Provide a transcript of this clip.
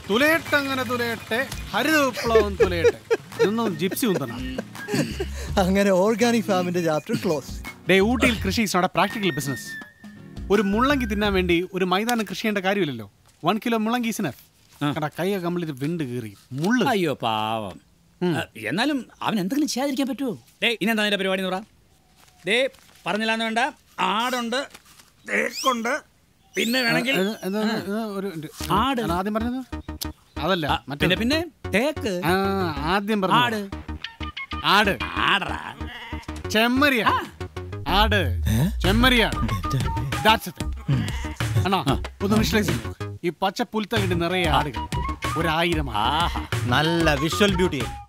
തുലയട്ടങ്ങനെ തുലയട്ടെ ഹരിത വിപ്ലവം തുലയട്ടെ ഇതൊന്നും ജിപ്സി ഉന്തണം അങ്ങനെ ഓർഗാനിക് ഫാമിന്റെ ചാപ്റ്റർ ക്ലോസ് ഡേ ഊട്ടിയിൽ കൃഷി ഇസ് നോട്ട് പ്രാക്ടിക്കൽ ബിസിനസ് ഒരു മുള്ളങ്കി തിന്നാൻ വേണ്ടി ഒരു മൈതാനം കൃഷി ചെയ്യേണ്ട കാര്യമില്ലല്ലോ വൺ കിലോ മുള്ളങ്കി ഇസിനഫ് കണ്ടാ കൈയൊക്കെ കംപ്ലീറ്റ് വിണ്ട് കീറി മുള്ള് അയ്യോ പാവം ആ, എന്നാലും അവൻ എന്തെങ്കിലും ചെയ്യാതിരിക്കാൻ പറ്റുമോ ഡേ ഇനി എന്താ നിന്റെ പരിപാടി എന്ന് പറ ഡേ പറഞ്ഞില്ലാന്ന് വേണ്ട ആടുണ്ട് തേക്കുണ്ട് പിന്നെ വേണമെങ്കിൽ ഇത് എന്താ ഇത് ഒരു മിനിറ്റ്. ആട്. ഞാൻ ആദ്യം പറഞ്ഞത് അതല്ല ആ, മറ്റേ പിന്നെ പിന്നെ തേക്ക് ആ, ആദ്യം ആട്. പറഞ്ഞു ആട് ആടറാ ചെമ്മരിയ ആട് ചെമ്മരിയ That's it. അണ്ണാ ഒന്ന് വിഷ്വലൈസ് ചെയ്യൂ ഈ പച്ച പുൽത്തകിട്ട് നിറയെ ആടുകൾ ഒരായിരം ആട്. ആഹാ നല്ല വിഷ്വൽ ബ്യൂട്ടി